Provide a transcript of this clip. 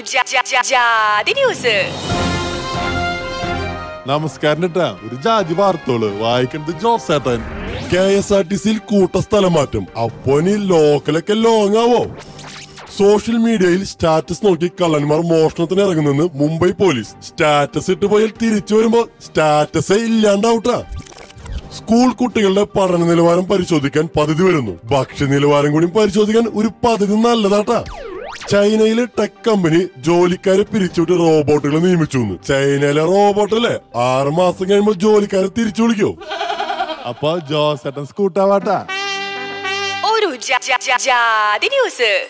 ജാ- ജാ- ജാ- ജാതി ന്യൂസ് നമസ്കാരം കേട്ടാ ഒരു ജാതി വാർത്തോള് വായിക്കുന്നത് ജോസേട്ടൻ കെ എസ് ആർ ടി സിയിൽ കൂട്ട സ്ഥലം മാറ്റം അപ്പോ ഇനി ലോക്കലൊക്കെ ലോങ് ആവോ സോഷ്യൽ മീഡിയയിൽ സ്റ്റാറ്റസ് നോക്കി കള്ളന്മാർ മോഷണത്തിന് ഇറങ്ങുന്നെന്ന് മുംബൈ പോലീസ് സ്റ്റാറ്റസ് ഇട്ട് പോയാൽ തിരിച്ചു വരുമ്പോ സ്റ്റാറ്റസേ ഇല്ലാണ്ടാവട്ടാ സ്കൂൾ കുട്ടികളുടെ പഠന നിലവാരം പരിശോധിക്കാൻ പദ്ധതി വരുന്നു ഭക്ഷ്യ നിലവാരം കൂടി പരിശോധിക്കാൻ ഒരു പദ്ധതി നല്ലതാട്ടാ ചൈനയിലെ ടെക് കമ്പനി ജോലിക്കാരെ പിരിച്ചുവിട്ട് റോബോട്ടുകളെ നിയമിച്ചു എന്ന്. ചൈനയിലെ റോബോട്ടല്ലേ ആറ് മാസം കഴിയുമ്പോ ജോലിക്കാരെ തിരിച്ചു വിളിക്കോ അപ്പൊ ജോസേട്ടൻ സ്കൂട്ടാവാട്ടാ ഒരു ജാ- ജാ- ജാ- ജാതി ന്യൂസ്